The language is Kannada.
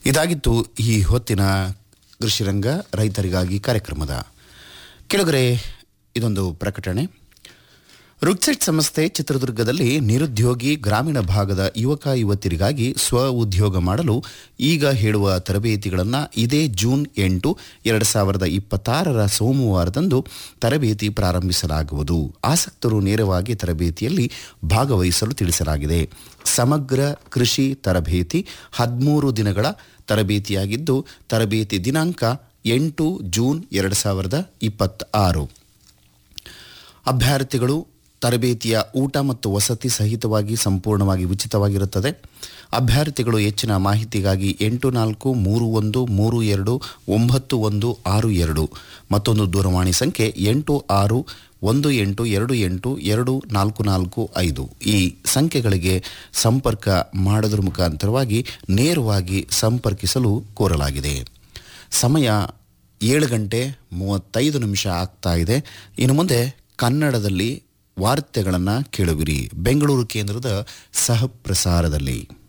ಇದಾಗಿತ್ತು ಈ ಹೊತ್ತಿನ ಕೃಷಿರಂಗ ರೈತರಿಗಾಗಿ ಕಾರ್ಯಕ್ರಮದ ಕೆಳಗರೆ ಇದೊಂದು ಪ್ರಕಟಣೆ ರುಕ್ಸೆಟ್ ಸಂಸ್ಥೆ ಚಿತ್ರದುರ್ಗದಲ್ಲಿ ನಿರುದ್ಯೋಗಿ ಗ್ರಾಮೀಣ ಭಾಗದ ಯುವಕ ಯುವತಿಯರಿಗಾಗಿ ಸ್ವ ಉದ್ಯೋಗ ಮಾಡಲು ಈಗ ಹೇಳುವ ತರಬೇತಿಗಳನ್ನು ಇದೇ ಜೂನ್ ಎಂಟು ಎರಡು ಸಾವಿರದ ಇಪ್ಪತ್ತಾರರ ಸೋಮವಾರದಂದು ತರಬೇತಿ ಪ್ರಾರಂಭಿಸಲಾಗುವುದು ಆಸಕ್ತರು ನೇರವಾಗಿ ತರಬೇತಿಯಲ್ಲಿ ಭಾಗವಹಿಸಲು ತಿಳಿಸಲಾಗಿದೆ ಸಮಗ್ರ ಕೃಷಿ ತರಬೇತಿ ಹದಿಮೂರು ದಿನಗಳ ತರಬೇತಿಯಾಗಿದ್ದು ತರಬೇತಿ ದಿನಾಂಕ ಎಂಟು ಜೂನ್ ಎರಡು ಸಾವಿರದ ಇಪ್ಪತ್ತಾರು ಅಭ್ಯರ್ಥಿಗಳು ತರಬೇತಿಯ ಊಟ ಮತ್ತು ವಸತಿ ಸಹಿತವಾಗಿ ಸಂಪೂರ್ಣವಾಗಿ ಉಚಿತವಾಗಿರುತ್ತದೆ ಅಭ್ಯರ್ಥಿಗಳು ಹೆಚ್ಚಿನ ಮಾಹಿತಿಗಾಗಿ ಎಂಟು ನಾಲ್ಕು ಮೂರು ಒಂದು ಮೂರು ಎರಡು ಒಂಬತ್ತು ಒಂದು ಆರು ಎರಡು ಮತ್ತೊಂದು ದೂರವಾಣಿ ಸಂಖ್ಯೆ ಎಂಟು ಆರು ಒಂದು ಎಂಟು ಎರಡು ಎಂಟು ಎರಡು ನಾಲ್ಕು ನಾಲ್ಕು ಐದು ಈ ಸಂಖ್ಯೆಗಳಿಗೆ ಸಂಪರ್ಕ ಮಾಡೋದ್ರ ಮುಖಾಂತರವಾಗಿ ನೇರವಾಗಿ ಸಂಪರ್ಕಿಸಲು ಕೋರಲಾಗಿದೆ ಸಮಯ ಏಳು ಗಂಟೆ ಮೂವತ್ತೈದು ನಿಮಿಷ ಆಗ್ತಾ ಇದೆ ಇನ್ನು ಮುಂದೆ ಕನ್ನಡದಲ್ಲಿ ವಾರ್ತೆಗಳನ್ನು ಕೇಳುವಿರಿ ಬೆಂಗಳೂರು ಕೇಂದ್ರದ ಸಹ ಪ್ರಸಾರದಲ್ಲಿ